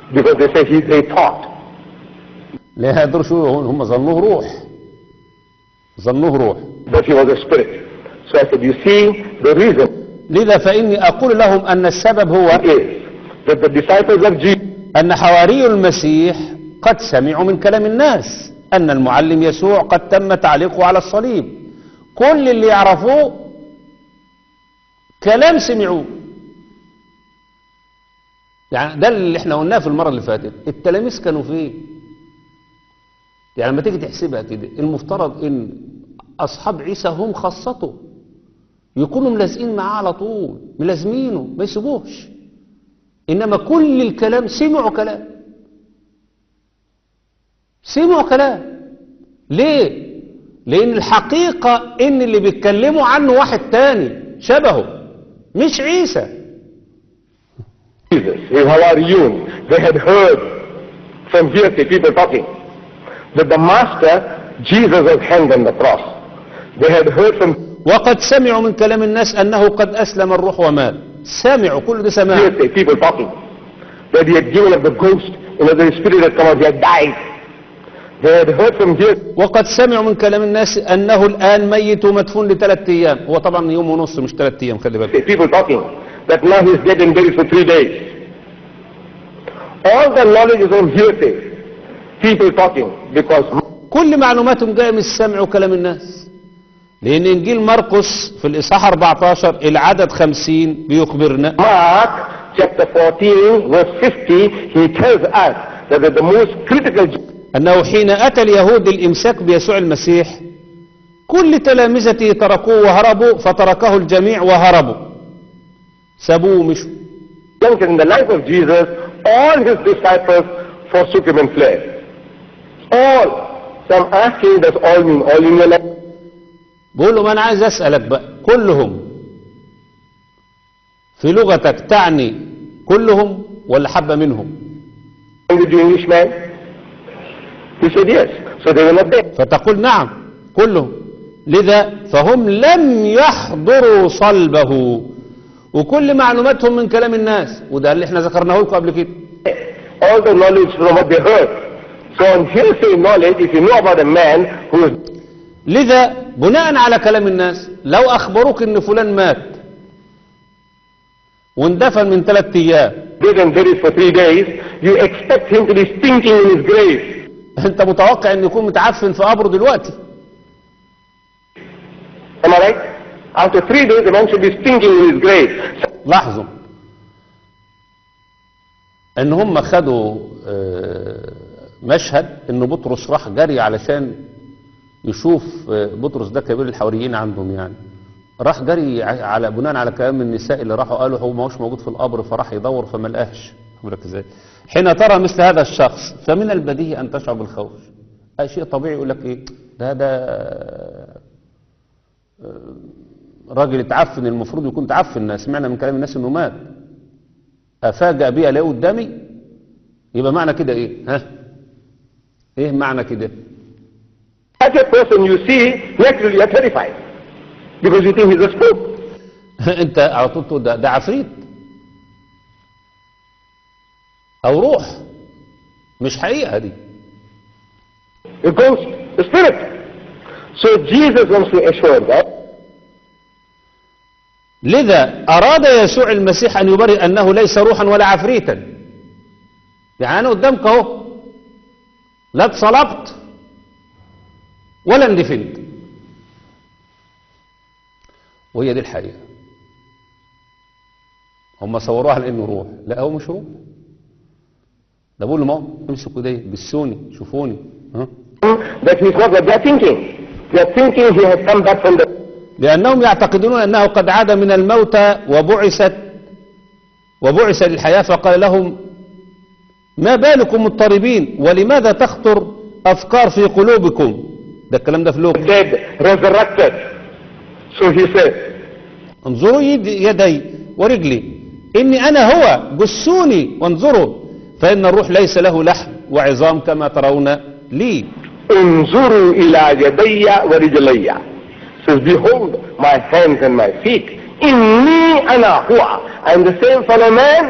because they say he, they thought. لا يقدروا شو هم ظنوه روح ظنوه روح that he was a spirit. So I said, you see, the reason لذا فإني أقول لهم أن السبب هو is that the disciples of Jesus أن حواري المسيح قد سمعوا من كلام الناس أن المعلم يسوع قد تم تعليقه على الصليب كل اللي يعرفوه كلام سمعوه يعني ده اللي احنا قلناه في المرة اللي فاتت التلاميذ كانوا فين يعني لما تيجي تحسبها كده المفترض ان اصحاب عيسى هم خاصته يكونوا ملازقين معاه على طول ملازمينه ما يسيبوهش انما كل الكلام سمعوا كلام سمعوا كلام ليه لان الحقيقة ان اللي بيتكلموا عنه واحد تاني شبهه مش عيسى Jesus, his Hawariyun, they had heard from hearsay people talking that the master, Jesus was hanged on the cross. They had heard from وقد سمعوا من كلام الناس انه قد اسلم الروح ومات سمعوا كل ده سماع hearsay people talking that he had given up the ghost, you know, the spirit had come out, he had died. They had heard from hearsay وقد سمعوا من كلام الناس انه الان ميت ومدفون لثلاث ايام هو طبعا يوم ونص مش ثلاث ايام خلي بالك people talking that now he's dead and buried for three days. All the knowledge is on hearsay. People talking because كل معلوماتهم جايه من السمع وكلام الناس لان انجيل مرقس في الاصحاح 14 العدد 50 بيخبرنا Mark chapter 14 verse 50 he tells us that the most critical انه حين اتى اليهود الامساك بيسوع المسيح كل تلامذته تركوه وهربوا فتركه الجميع وهربوا سابوه ومشوا juncture in the life of Jesus, all his disciples forsook him and fled. All. So I'm asking, does all mean all in your life? بقول له ما انا عايز اسالك بقى كلهم في لغتك تعني كلهم ولا حبه منهم And the Jewish man? He said yes. So they were not there. فتقول نعم كلهم لذا فهم لم يحضروا صلبه وكل معلوماتهم من كلام الناس وده اللي احنا ذكرناه لكم قبل كده All the knowledge from what they heard. So on hearsay knowledge, if you know about a man who is لذا بناء على كلام الناس لو اخبروك ان فلان مات واندفن من ثلاث ايام dead and buried for three days, you expect him to be stinking in his grave. انت متوقع ان يكون متعفن في قبره دلوقتي Am I right? After three days, the man should be stinking in his grave. لاحظوا ان هم خدوا آه، مشهد ان بطرس راح جري علشان يشوف آه، بطرس ده كبير الحواريين عندهم يعني راح جري ع- على بناء على كلام النساء اللي راحوا قالوا هو ما هوش موجود في القبر فراح يدور فما لقاش أقول لك ازاي حين ترى مثل هذا الشخص فمن البديهي ان تشعر بالخوف اي شيء طبيعي يقول لك ايه ده ده آه، راجل اتعفن المفروض يكون اتعفن سمعنا من كلام الناس انه مات افاجأ بي الاقيه قدامي يبقى معنى كده ايه ها ايه معنى كده Such a person you see, naturally you are terrified. Because you think he's a spook. انت على طول تقول ده, ده عفريت او روح مش حقيقة دي A ghost, a spirit. So Jesus wants to assure that لذا اراد يسوع المسيح ان يبرئ انه ليس روحا ولا عفريتا يعني انا قدامك اهو لا اتصلبت ولا اندفنت وهي دي الحقيقة هم صوروها على انه روح لا هو مش روح ده بقول له ما امسكوا ايدي بسوني شوفوني ها that he's not what they're thinking. They're thinking he has come back from the لأنهم يعتقدون أنه قد عاد من الموتى وبعثت وبعث للحياة فقال لهم ما بالكم مضطربين ولماذا تخطر أفكار في قلوبكم ده الكلام ده في لوقا dead, resurrected. So he said, انظروا يد يدي ورجلي إني أنا هو جسوني وانظروا فإن الروح ليس له لحم وعظام كما ترون لي انظروا إلى يدي ورجلي. Says, behold my hands and my feet. إني أنا هو. I'm the same fellow man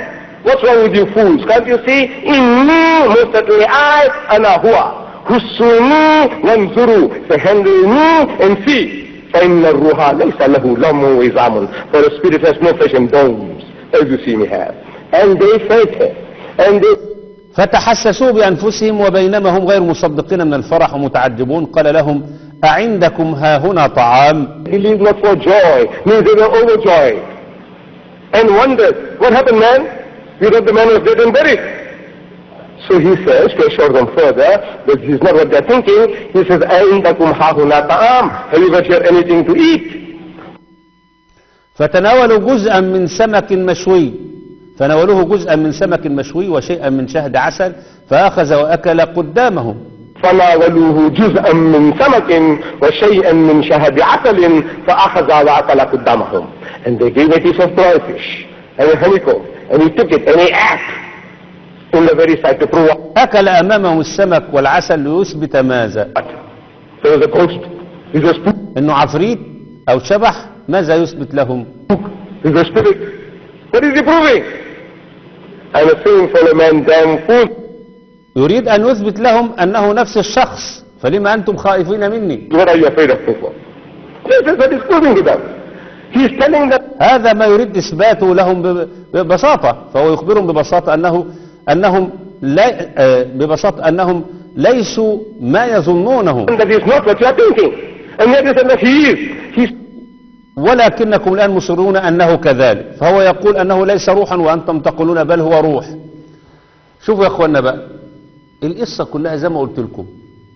What's wrong with you fools? Can't you see? In me, most certainly I, أنا هو. حسوني وانظروا فهندوني and see. فإن الروح ليس له لم وزعم. For the spirit has no flesh and bones, as you see me have. And they felt it. And they فتحسسوا بأنفسهم وبينما هم غير مصدقين من الفرح ومتعجبون قال لهم أعندكم ها هنا طعام believed not for joy, means they were overjoyed. And wondered, what happened man? You know the man was dead and buried. So he says, to assure them further, that this is not what they're thinking, he says, أَعِنْدَكُمْ هَاهُنَا طَعَامٌ Have you got here anything to eat? فتناولوا جزءا من سمك مشوي فناولوه جزءا من سمك مشوي وشيئا من شهد عسل فأخذ وأكل قدامهم فناولوه جزءا من سمك وشيئا من شهد عسل فأخذ وأكل قدامهم. And they gave a piece of dry fish and a honeycomb, and he took it and he ate in the very sight to prove أكل أمامهم السمك والعسل ليثبت ماذا what? There was a ghost. He's a spook. إنه عفريت أو شبح ماذا يثبت لهم He's a spirit. What is he proving? I'm a sinful man, damn fool. يريد أن يثبت لهم أنه نفس الشخص فلما أنتم خائفين مني What are you afraid of me for? This is what he's proving to them. He's telling them هذا ما يريد إثباته لهم ب- ببساطة فهو يخبرهم ببساطة أنه أنهم لا آه، ببساطة أنهم ليسوا ما يظنونه that he's not what you are thinking. And yet he said that he is. He's ولكنكم الآن مصرون أنه كذلك فهو يقول أنه ليس روحا وأنتم تقولون بل هو روح شوفوا يا أخوانا بقى القصة كلها زي ما قلت لكم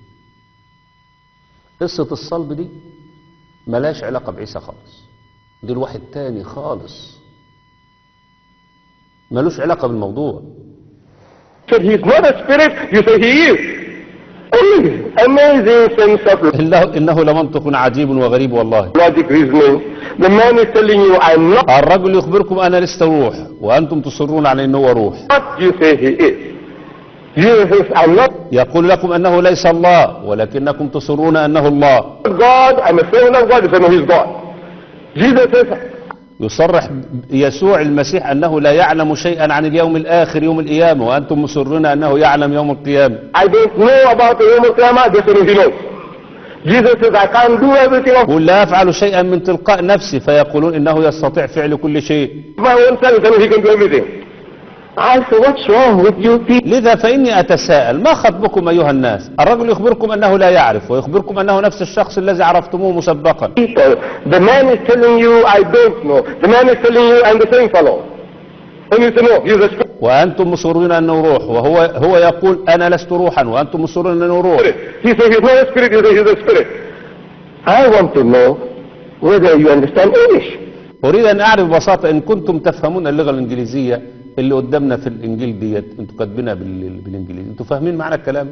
قصة الصلب دي ملاش علاقة بعيسى خالص دي الواحد تاني خالص ملوش علاقة بالموضوع said he's not a spirit. You say he is. Amazing, amazing sense of إنه, إنه لمنطق عجيب وغريب والله logic reasoning. The man is telling you, I'm not الرجل يخبركم أنا لست روح وأنتم تصرون على أنه هو روح what you say he is. You say, I'm not يقول لكم أنه ليس الله ولكنكم تصرون أنه الله God. I'm a servant of God. You say, no, he's God. Jesus says, يصرح يسوع المسيح أنه لا يعلم شيئا عن اليوم الآخر يوم القيامة وأنتم مصرون أنه يعلم يوم القيامة I don't know about the Yom Qiyamah. This one he knows. Jesus says, I can't do everything of قل لا أفعل شيئا من تلقاء نفسي فيقولون إنه يستطيع فعل كل شيء my own self. and he can do everything. I say, what's wrong with you people? لذا فإني أتساءل ما خطبكم أيها الناس الرجل يخبركم أنه لا يعرف ويخبركم أنه نفس الشخص الذي عرفتموه مسبقا people. The man is telling you, I don't know. The man is telling you, I'm the same fellow. And you say, no, he's a spirit. وأنتم مصرون أنه روح وهو هو يقول أنا لست روحا وأنتم مصرون أنه روح He says he's not a spirit, you say he's a spirit. I want to know whether you understand English. أريد أن أعرف ببساطة إن كنتم تفهمون اللغة الإنجليزية اللي قدامنا في الإنجيل ديت أنتوا كاتبينها بال- بالإنجليزي أنتوا فاهمين معنى الكلام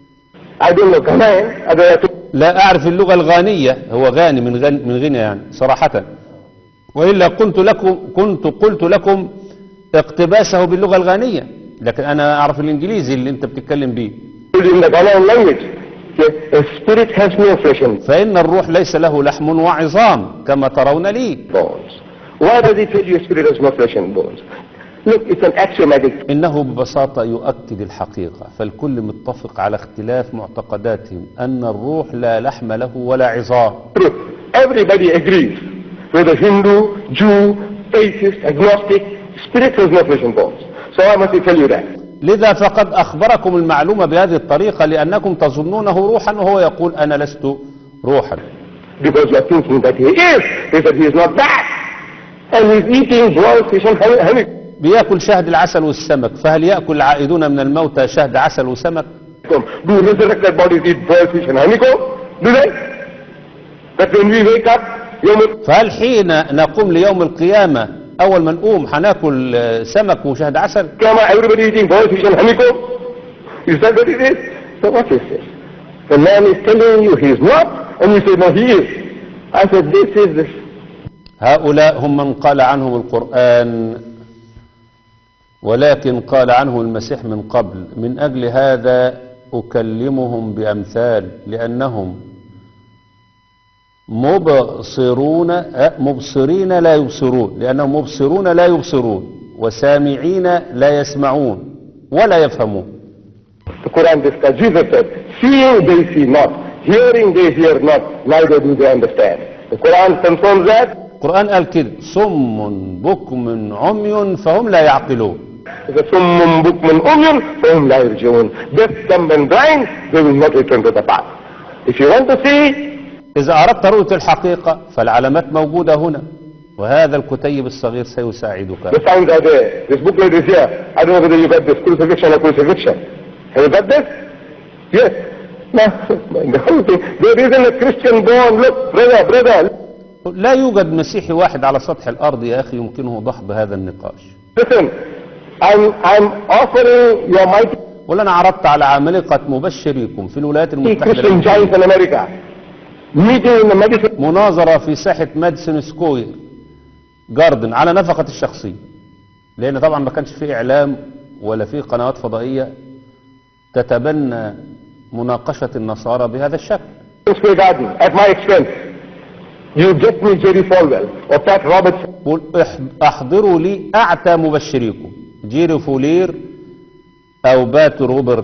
I don't know كمان هذا لا أعرف اللغة الغانية هو غاني من غني من غنى يعني صراحة وإلا كنت لكم كنت قلت لكم اقتباسه باللغة الغانية لكن أنا أعرف الإنجليزي اللي أنت بتتكلم بيه in the Ghanaian language. Okay? A spirit has no flesh and فإن الروح ليس له لحم وعظام كما ترون لي bones. Why does he tell you a spirit has no flesh and bones? Look, it's an axiomatic إنه ببساطة يؤكد الحقيقة فالكل متفق على اختلاف معتقداتهم أن الروح لا لحم له ولا عظام truth. Everybody agrees. Whether Hindu, Jew, atheist, agnostic, spirit has no flesh and bones. So why must he tell you that? لذا فقد أخبركم المعلومة بهذه الطريقة لأنكم تظنونه روحا وهو يقول أنا لست روحا Because you are thinking that he is. He said he is not that. And he's eating boiled fish and honey. honey. بياكل شهد العسل والسمك فهل يأكل العائدون من الموتى شهد عسل وسمك Do resurrected bodies eat boiled fish and honeycomb? Do they? That when we wake up, يوم فهل حين نقوم ليوم القيامة أول ما نقوم هناكل آه، سمك وشهد عسل القيامة everybody eating boiled fish and honeycomb? Is that what it is? So what is this? The man is telling you he is not, and you say no he is. I said this is this. هؤلاء هم من قال عنهم القرآن ولكن قال عنه المسيح من قبل من أجل هذا أكلمهم بأمثال لأنهم مبصرون أه، مبصرين لا يبصرون لأنهم مبصرون لا يبصرون وسامعين لا يسمعون ولا يفهمون The Quran discusses, Jesus said, seeing they see not, hearing they hear not, neither do they understand. The Quran confirms that. القرآن قال كده صم بكم عمي فهم لا يعقلون The summum bukmun umyun, فهم لا يرجعون. Deaf, dumb and blind, they will not return to the path. If you want to see, إذا أردت رؤية الحقيقة فالعلامات موجودة هنا وهذا الكتيب الصغير سيساعدك the signs are there. This booklet is here. I don't know whether you got this crucifixion or crucifixion. Have you got this? Yes. No, the whole thing. There isn't a Christian born. Look, brother, brother, لا يوجد مسيحي واحد على سطح الأرض يا أخي يمكنه ضحض هذا النقاش listen. I'm, I'm offering your mighty ولا أنا عرضت على عمالقة مبشريكم في الولايات المتحدة Christian giants الأمريكية in America. Meeting in the medicine. مناظرة في ساحة ماديسون سكوير جاردن على نفقة الشخصية لأن طبعا ما كانش فيه إعلام ولا فيه قنوات فضائية تتبنى مناقشة النصارى بهذا الشكل Square Garden at my expense. You get me Jerry Falwell or Pat Robertson. قل اح- احضروا لي أعتى مبشريكم جيري فولير أو بات روبرت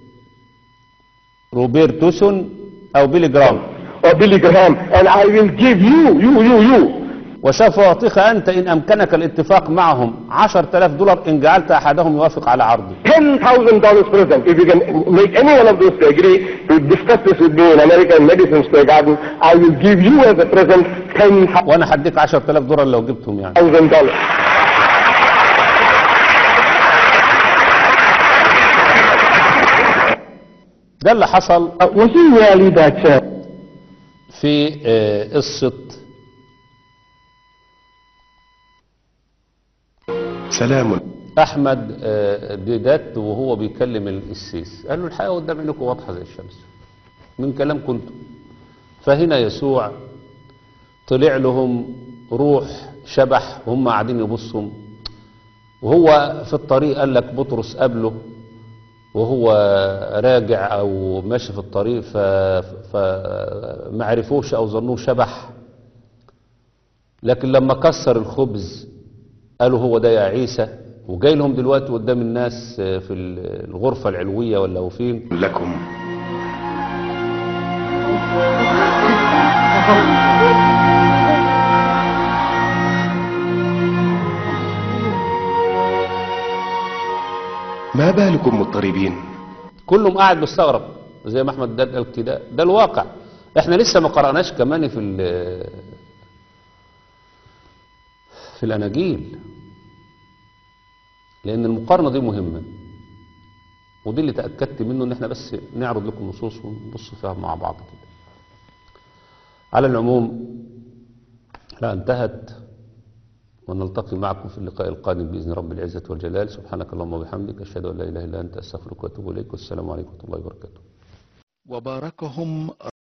روبرتوسون أو بيلي جرام or Billy Graham, and I will give you, you, you, you, وسوف أعطيك أنت إن أمكنك الاتفاق معهم عشرة آلاف دولار إن جعلت أحدهم يوافق على عرضي ten thousand dollars present. If you can make any one of those to agree to discuss this with me in American Medicine Square Garden, I will give you as a present ten وأنا هديك عشرة آلاف دولار لو جبتهم يعني thousand dollars. ده اللي حصل was it really that uh, في آه، قصة سلام أحمد آه، ديدات وهو بيكلم السيس قال له الحقيقة قدام عينكم واضحة زي الشمس من كلام كنتم فهنا يسوع طلع لهم روح شبح وهم قاعدين يبصوا وهو في الطريق قال لك بطرس قابله وهو راجع او ماشي في الطريق ف... فما عرفوش او ظنوه شبح لكن لما كسر الخبز قالوا هو ده يا عيسى وجاي لهم دلوقتي قدام الناس في الغرفة العلوية ولا هو فين لكم ما بالكم مضطربين كلهم قاعد مستغرب زي ما احمد داد قال كده ده الواقع احنا لسه ما قرأناش كمان في ال- في الاناجيل لان المقارنه دي مهمه ودي اللي تاكدت منه ان احنا بس نعرض لكم نصوص ونبص فيها مع بعض كده على العموم لا انتهت ونلتقي معكم في اللقاء القادم بإذن رب العزة والجلال سبحانك اللهم وبحمدك أشهد أن لا إله إلا أنت أستغفرك وأتوب إليك والسلام عليكم ورحمة الله وبركاته وباركهم